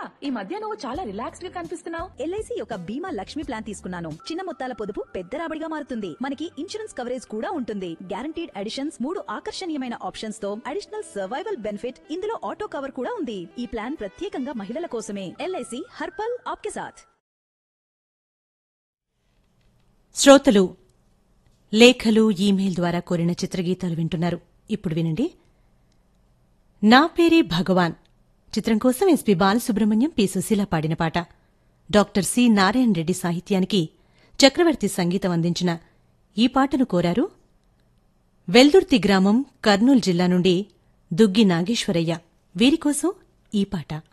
ఈ మధ్య నువ్వు చాలా రిలాక్స్డ్ గా కనిపిస్తున్నావు ఎల్ఐసి యొక్క బీమా లక్ష్మి ప్లాన్ తీసుకున్నాను చిన్న మొత్తాల పొదుపు పెద్ద రాబడిగా మారుతుంది మనకి ఇన్సూరెన్స్ కవరేజ్ కూడా ఉంటుంది గ్యారంటీడ్ అడిషన్స్ మూడు ఆకర్షణీయమైన ఆప్షన్స్ తో అడిషనల్ సర్వైవల్ బెనిఫిట్ ఇందులో ఆటో కవర్ కూడా ఉంది ఈ ప్లాన్ ప్రత్యేకంగా మహిళల కోసమే ఎల్ఐసి హర్పల్ ఆప్కే సాథ్ శ్రోతలు లేఖలు ఈమెయిల్ ద్వారా కోరిన చిత్రగీతాలు వింటున్నారు ఇప్పుడు వినండి నా పేరే భగవాన్ చిత్రం కోసం ఎస్పి బాలసుబ్రహ్మణ్యం పి సుశీల పాడిన పాట డాక్టర్ సి నారాయణ రెడ్డి సాహిత్యానికి చక్రవర్తి సంగీతం అందించిన ఈ పాటను కోరారు వెల్దుర్తి గ్రామం కర్నూలు జిల్లా నుండి దుగ్గి నాగేశ్వరయ్య వీరికోసం ఈ పాట